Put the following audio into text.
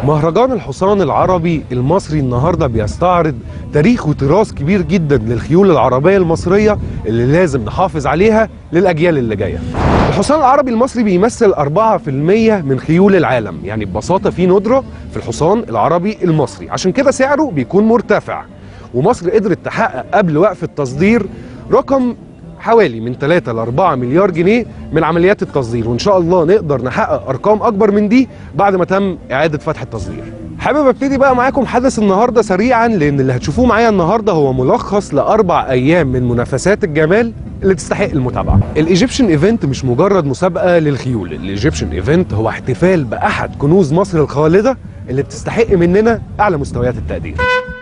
مهرجان الحصان العربي المصري النهارده بيستعرض تاريخ وتراث كبير جدا للخيول العربيه المصريه اللي لازم نحافظ عليها للاجيال اللي جايه. الحصان العربي المصري بيمثل 4% من خيول العالم، يعني ببساطه في ندره في الحصان العربي المصري، عشان كده سعره بيكون مرتفع. ومصر قدرت تحقق قبل وقف التصدير رقم حوالي من 3 ل 4 مليار جنيه من عمليات التصدير وان شاء الله نقدر نحقق ارقام اكبر من دي بعد ما تم اعاده فتح التصدير حابب ابتدي بقى معاكم حدث النهارده سريعا لان اللي هتشوفوه معايا النهارده هو ملخص لاربع ايام من منافسات الجمال اللي تستحق المتابعه الايجيبشن ايفنت مش مجرد مسابقه للخيول الايجيبشن ايفنت هو احتفال باحد كنوز مصر الخالده اللي بتستحق مننا اعلى مستويات التقدير